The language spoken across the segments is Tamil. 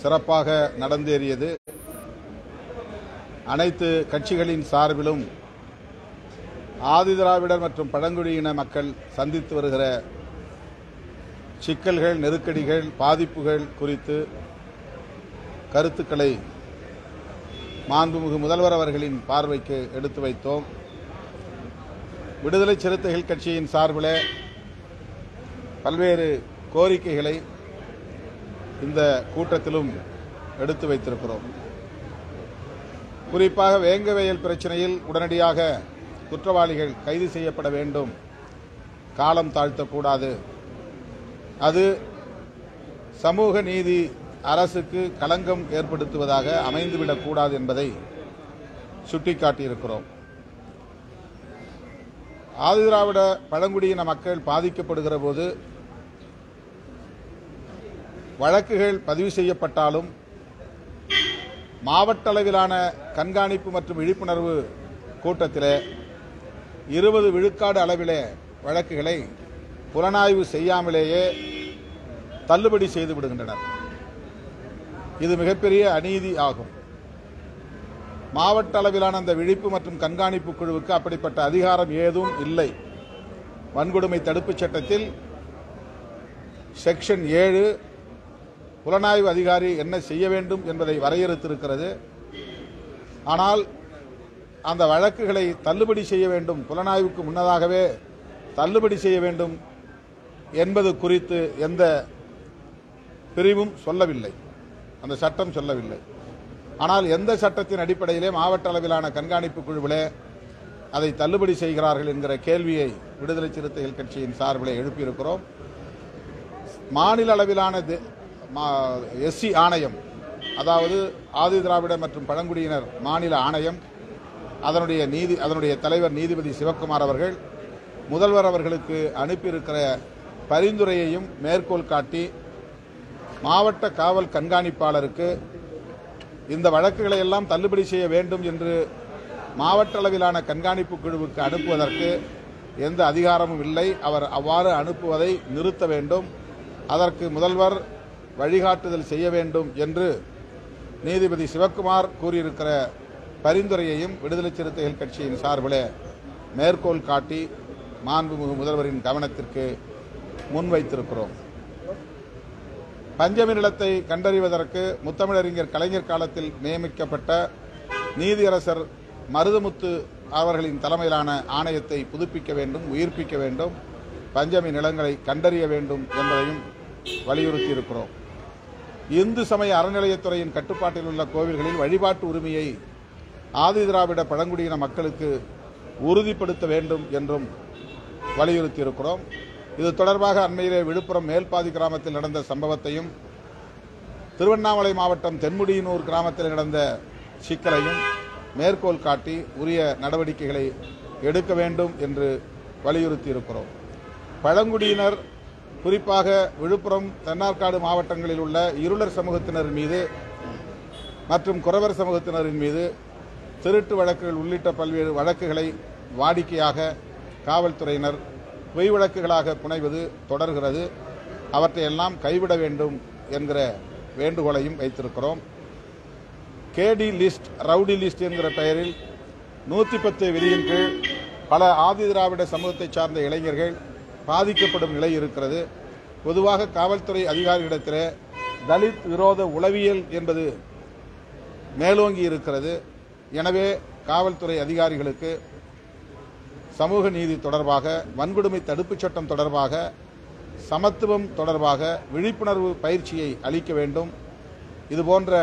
சிறப்பாக நடந்தேறியது அனைத்து கட்சிகளின் சார்பிலும் ஆதிதிராவிடர் மற்றும் பழங்குடியின மக்கள் சந்தித்து வருகிற சிக்கல்கள் நெருக்கடிகள் பாதிப்புகள் குறித்து கருத்துக்களை மாண்புமிகு முதல்வர் அவர்களின் பார்வைக்கு எடுத்து வைத்தோம் விடுதலை சிறுத்தைகள் கட்சியின் சார்பில் பல்வேறு கோரிக்கைகளை இந்த கூட்டத்திலும் எடுத்து வைத்திருக்கிறோம் குறிப்பாக வேங்கவயல் பிரச்சனையில் உடனடியாக குற்றவாளிகள் கைது செய்யப்பட வேண்டும் காலம் தாழ்த்தக்கூடாது அது சமூக நீதி அரசுக்கு களங்கம் ஏற்படுத்துவதாக அமைந்துவிடக்கூடாது என்பதை சுட்டிக்காட்டியிருக்கிறோம் ஆதிதிராவிட பழங்குடியின மக்கள் பாதிக்கப்படுகிற போது வழக்குகள் பதிவு செய்யப்பட்டாலும் மாவட்ட அளவிலான கண்காணிப்பு மற்றும் விழிப்புணர்வு கூட்டத்தில் இருபது விழுக்காடு அளவிலே வழக்குகளை புலனாய்வு செய்யாமலேயே தள்ளுபடி செய்து விடுகின்றனர் இது மிகப்பெரிய அநீதி ஆகும் மாவட்ட அளவிலான அந்த விழிப்பு மற்றும் கண்காணிப்பு குழுவுக்கு அப்படிப்பட்ட அதிகாரம் ஏதும் இல்லை வன்கொடுமை தடுப்புச் சட்டத்தில் செக்ஷன் ஏழு புலனாய்வு அதிகாரி என்ன செய்ய வேண்டும் என்பதை வரையறுத்திருக்கிறது ஆனால் அந்த வழக்குகளை தள்ளுபடி செய்ய வேண்டும் புலனாய்வுக்கு முன்னதாகவே தள்ளுபடி செய்ய வேண்டும் என்பது குறித்து எந்த பிரிவும் சொல்லவில்லை அந்த சட்டம் சொல்லவில்லை ஆனால் எந்த சட்டத்தின் அடிப்படையிலே மாவட்ட அளவிலான கண்காணிப்பு குழுவிலே அதை தள்ளுபடி செய்கிறார்கள் என்கிற கேள்வியை விடுதலை சிறுத்தைகள் கட்சியின் சார்பிலே எழுப்பியிருக்கிறோம் மாநில அளவிலான எஸ்சி ஆணையம் அதாவது ஆதி திராவிட மற்றும் பழங்குடியினர் மாநில ஆணையம் அதனுடைய நீதி அதனுடைய தலைவர் நீதிபதி சிவக்குமார் அவர்கள் முதல்வர் அவர்களுக்கு அனுப்பியிருக்கிற பரிந்துரையையும் மேற்கோள் காட்டி மாவட்ட காவல் கண்காணிப்பாளருக்கு இந்த வழக்குகளை எல்லாம் தள்ளுபடி செய்ய வேண்டும் என்று மாவட்ட அளவிலான கண்காணிப்பு குழுவுக்கு அனுப்புவதற்கு எந்த அதிகாரமும் இல்லை அவர் அவ்வாறு அனுப்புவதை நிறுத்த வேண்டும் அதற்கு முதல்வர் வழிகாட்டுதல் செய்ய வேண்டும் என்று நீதிபதி சிவக்குமார் கூறியிருக்கிற பரிந்துரையையும் விடுதலை சிறுத்தைகள் கட்சியின் சார்பில் மேற்கோள் காட்டி மாண்புமிகு முதல்வரின் கவனத்திற்கு முன்வைத்திருக்கிறோம் பஞ்சமி நிலத்தை கண்டறிவதற்கு முத்தமிழறிஞர் கலைஞர் காலத்தில் நியமிக்கப்பட்ட நீதியரசர் மருதமுத்து அவர்களின் தலைமையிலான ஆணையத்தை புதுப்பிக்க வேண்டும் உயிர்ப்பிக்க வேண்டும் பஞ்சமி நிலங்களை கண்டறிய வேண்டும் என்பதையும் வலியுறுத்தி இருக்கிறோம் இந்து சமய அறநிலையத்துறையின் கட்டுப்பாட்டில் உள்ள கோவில்களில் வழிபாட்டு உரிமையை ஆதிதிராவிட பழங்குடியின மக்களுக்கு உறுதிப்படுத்த வேண்டும் என்றும் வலியுறுத்தி இருக்கிறோம் இது தொடர்பாக அண்மையிலே விழுப்புரம் மேல்பாதி கிராமத்தில் நடந்த சம்பவத்தையும் திருவண்ணாமலை மாவட்டம் தென்முடியனூர் கிராமத்தில் நடந்த சிக்கலையும் மேற்கோள் காட்டி உரிய நடவடிக்கைகளை எடுக்க வேண்டும் என்று வலியுறுத்தி இருக்கிறோம் பழங்குடியினர் குறிப்பாக விழுப்புரம் தென்னார்காடு மாவட்டங்களில் உள்ள இருளர் சமூகத்தினர் மீது மற்றும் குறவர் சமூகத்தினரின் மீது திருட்டு வழக்குகள் உள்ளிட்ட பல்வேறு வழக்குகளை வாடிக்கையாக காவல்துறையினர் பொய் வழக்குகளாக புனைவது தொடர்கிறது அவற்றையெல்லாம் கைவிட வேண்டும் என்கிற வேண்டுகோளையும் வைத்திருக்கிறோம் கேடி லிஸ்ட் ரவுடி லிஸ்ட் என்கிற பெயரில் நூற்றி பத்து விதியின் கீழ் பல ஆதி திராவிட சமூகத்தைச் சார்ந்த இளைஞர்கள் பாதிக்கப்படும் நிலை இருக்கிறது பொதுவாக காவல்துறை அதிகாரிகளிடத்தில் தலித் விரோத உளவியல் என்பது மேலோங்கி இருக்கிறது எனவே காவல்துறை அதிகாரிகளுக்கு சமூக நீதி தொடர்பாக வன்கொடுமை தடுப்புச் சட்டம் தொடர்பாக சமத்துவம் தொடர்பாக விழிப்புணர்வு பயிற்சியை அளிக்க வேண்டும் இதுபோன்ற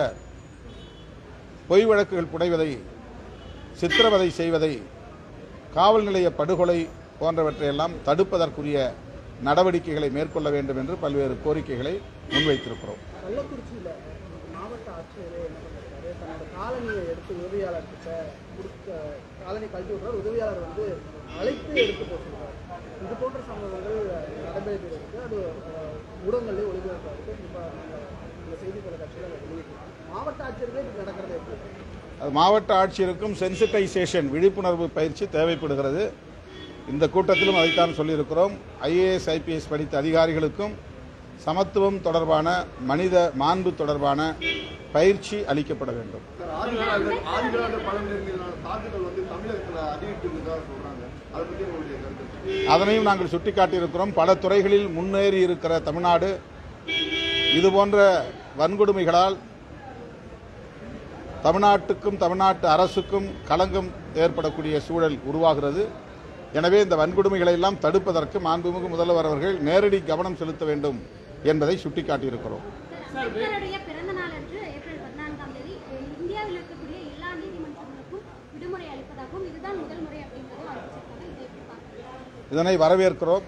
பொய் வழக்குகள் புனைவதை சித்திரவதை செய்வதை காவல் நிலைய படுகொலை போன்றவற்றையெல்லாம் தடுப்பதற்குரிய நடவடிக்கைகளை மேற்கொள்ள வேண்டும் என்று பல்வேறு கோரிக்கைகளை முன்வைத்திருக்கிறோம் கள்ளக்குறிச்சியில் மாவட்ட ஆட்சியர் என்ன பண்ணிருக்காரு தன்னோட காலனியை எடுத்து உதவியாளர்கிட்ட கொடுத்த காலனி கழட்டி விடுறார் உதவியாளர் வந்து அழைத்து எடுத்து போட்டுருக்காரு இது போன்ற சம்பவங்கள் நடைபெற்று இருக்கு அது அஹ், ஊடகங்களிலே ஒளிபரப்பாக இருக்கு குறிப்பாக நம்ம இந்த செய்தி தொலைக்காட்சியில் வெளியிட்டு மாவட்ட ஆட்சியர்களே இப்படி நடக்கிறது எப்படி அது மாவட்ட ஆட்சியருக்கும் சென்சிட்டைசேஷன் விழிப்புணர்வு பயிற்சி தேவைப்படுகிறது இந்த கூட்டத்திலும் அதைத்தான் சொல்லியிருக்கிறோம் ஐஏஎஸ் ஐபிஎஸ் படித்த அதிகாரிகளுக்கும் சமத்துவம் தொடர்பான மனித மாண்பு தொடர்பான பயிற்சி அளிக்கப்பட வேண்டும் சார் ஆதிகால ஆதிகால பழங்குடியினர் மீதான தாக்குதல் வந்து தமிழகத்துல அதிகரித்து இருந்ததா சொல்றாங்க அதை பத்தி உங்களுடைய கருத்து அதனையும் நாங்கள் சுட்டிக்காட்டியிருக்கிறோம் பல துறைகளில் முன்னேறி இருக்கிற தமிழ்நாடு இதுபோன்ற வன்கொடுமைகளால் தமிழ்நாட்டுக்கும் தமிழ்நாட்டு அரசுக்கும் களங்கம் ஏற்படக்கூடிய சூழல் உருவாகிறது எனவே இந்த வன்கொடுமைகளை எல்லாம் தடுப்பதற்கு மாண்புமிகு முதல்வர் அவர்கள் நேரடி கவனம் செலுத்த வேண்டும் என்பதை சுட்டிக்காட்டியிருக்கிறோம் அம்பேத்கருடைய பிறந்த நாள் அன்று ஏப்ரல் பதினான்காம் தேதி அஹ், இந்தியாவில் இருக்கக்கூடிய எல்லா நீதிமன்றங்களுக்கும் விடுமுறை அளிப்பதாகவும் இதுதான் முதல் முறை அப்படின்றதும் அறிவிச்சிருக்காங்க இதை எப்படி பார்க்குறீங்க இதனை வரவேற்கிறோம்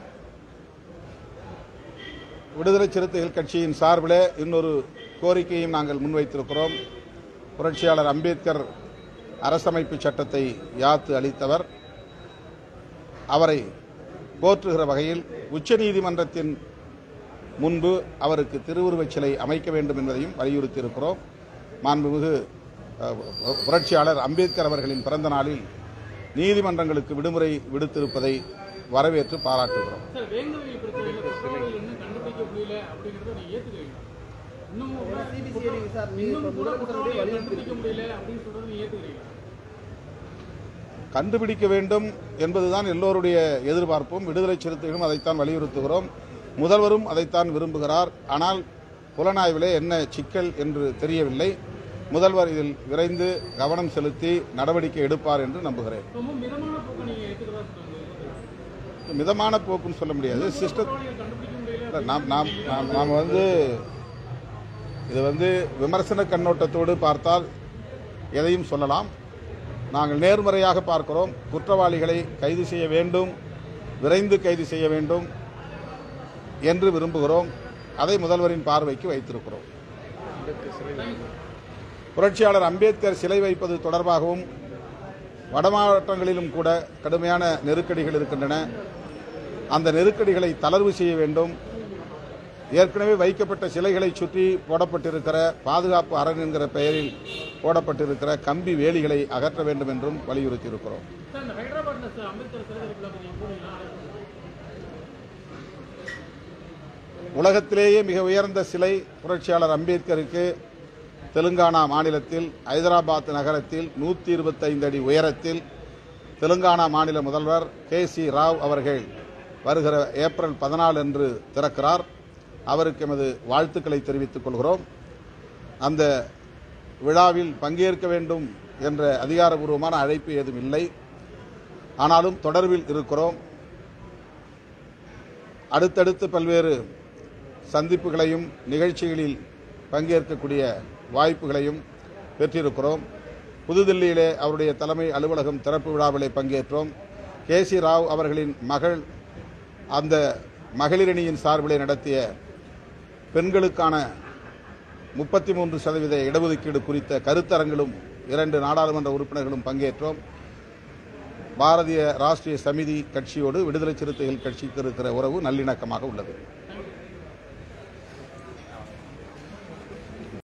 விடுதலை சிறுத்தைகள் கட்சியின் சார்பிலே இன்னொரு கோரிக்கையும் நாங்கள் முன்வைத்திருக்கிறோம் புரட்சியாளர் அம்பேத்கர் அரசமைப்பு சட்டத்தை யாத்து அளித்தவர் அவரை போற்றுகிற வகையில் உச்சநீதிமன்றத்தின் முன்பு அவருக்கு திருவுருவச் சிலை அமைக்க வேண்டும் என்பதையும் வலியுறுத்தியிருக்கிறோம் மாண்புமிகு அஹ், புரட்சியாளர் அம்பேத்கர் அவர்களின் பிறந்த நாளில் நீதிமன்றங்களுக்கு விடுமுறை விடுத்திருப்பதை வரவேற்று பாராட்டுகிறோம் சார் வேங்கவேல் பிரச்சனையில் குற்றவாளிகள் இன்னும் கண்டுபிடிக்க முடியல அப்படிங்கறத நீங்க ஏத்துக்கிறீங்க இன்னும் சிபிசிஐடி விசாரணை இன்னும் இப்ப கூட முதலமைச்சருடைய குற்றவாளிகளை வலியுறுத்தி கண்டுபிடிக்க முடியல அப்படின்னு சொல்றது நீங்க ஏத்துக்கிறீங்களா கண்டுபிடிக்க வேண்டும் என்பதுதான் எல்லோருடைய எதிர்பார்ப்பும் விடுதலை சிறுத்தைகளும் அதைத்தான் வலியுறுத்துகிறோம் முதல்வரும் அதைத்தான் விரும்புகிறார் ஆனால் புலனாய்விலே என்ன சிக்கல் என்று தெரியவில்லை முதல்வர் இதில் விரைந்து கவனம் செலுத்தி நடவடிக்கை எடுப்பார் என்று நம்புகிறேன் ரொம்ப மிதமான போக்கு நீங்க ஏத்துக்கிறதா சொல்றாங்க மிதமான போக்குன்னு சொல்ல முடியாது சிஸ்டர் குற்றவாளிகளை கண்டுபிடிக்க முடியல இல்ல, நாம் நாம் நாம் நாம் வந்து இது வந்து விமர்சன கண்ணோட்டத்தோடு பார்த்தால் எதையும் சொல்லலாம் நாங்கள் நேர்மறையாக பார்க்கிறோம் குற்றவாளிகளை கைது செய்ய வேண்டும் விரைந்து கைது செய்ய வேண்டும் என்று விரும்புகிறோம் அதை முதல்வரின் பார்வைக்கு வைத்திருக்கிறோம் புரட்சியாளர் அம்பேத்கர் சிலை வைப்பது தொடர்பாகவும் வடமாவட்டங்களிலும் கூட கடுமையான நெருக்கடிகள் இருக்கின்றன அந்த நெருக்கடிகளை தளர்வு செய்ய வேண்டும் ஏற்கனவே வைக்கப்பட்ட சிலைகளை சுற்றி போடப்பட்டிருக்கிற பாதுகாப்பு அரண் என்கிற பெயரில் போடப்பட்டிருக்கிற கம்பி வேலிகளை அகற்ற வேண்டும் என்றும் வலியுறுத்தியிருக்கிறோம் சார் இந்த ஹைதராபாத்ல சார் அம்பேத்கர் சிலை திறப்புல நீங்க போனீங்களா உலகத்திலேயே மிக உயர்ந்த சிலை புரட்சியாளர் அம்பேத்கருக்கு தெலுங்கானா மாநிலத்தில் ஐதராபாத் நகரத்தில் நூற்றி இருபத்தைந்து அடி உயரத்தில் தெலுங்கானா மாநில முதல்வர் கே சி ராவ் அவர்கள் வருகிற ஏப்ரல் பதினாலு அன்று திறக்கிறார் அவருக்கு எமது வாழ்த்துக்களை தெரிவித்துக் கொள்கிறோம் அந்த விழாவில் பங்கேற்க வேண்டும் என்ற அதிகாரபூர்வமான அழைப்பு ஏதும் இல்லை ஆனாலும் தொடர்பில் இருக்கிறோம் அடுத்தடுத்து பல்வேறு சந்திப்புகளையும் நிகழ்ச்சிகளில் பங்கேற்கக்கூடிய வாய்ப்புகளையும் பெற்றிருக்கிறோம் புதுதில்லியிலே அவருடைய தலைமை அலுவலகம் திறப்பு விழாவிலே பங்கேற்றோம் கே சி ராவ் அவர்களின் மகள் அந்த மகளிரணியின் சார்பிலே நடத்திய பெண்களுக்கான முப்பத்தி மூன்று சதவீத இடஒதுக்கீடு குறித்த கருத்தரங்கிலும் இரண்டு நாடாளுமன்ற உறுப்பினர்களும் பங்கேற்றோம் பாரதிய ராஷ்டிரிய சமிதி கட்சியோடு விடுதலை சிறுத்தைகள் கட்சிக்கு இருக்கிற உறவு நல்லிணக்கமாக உள்ளது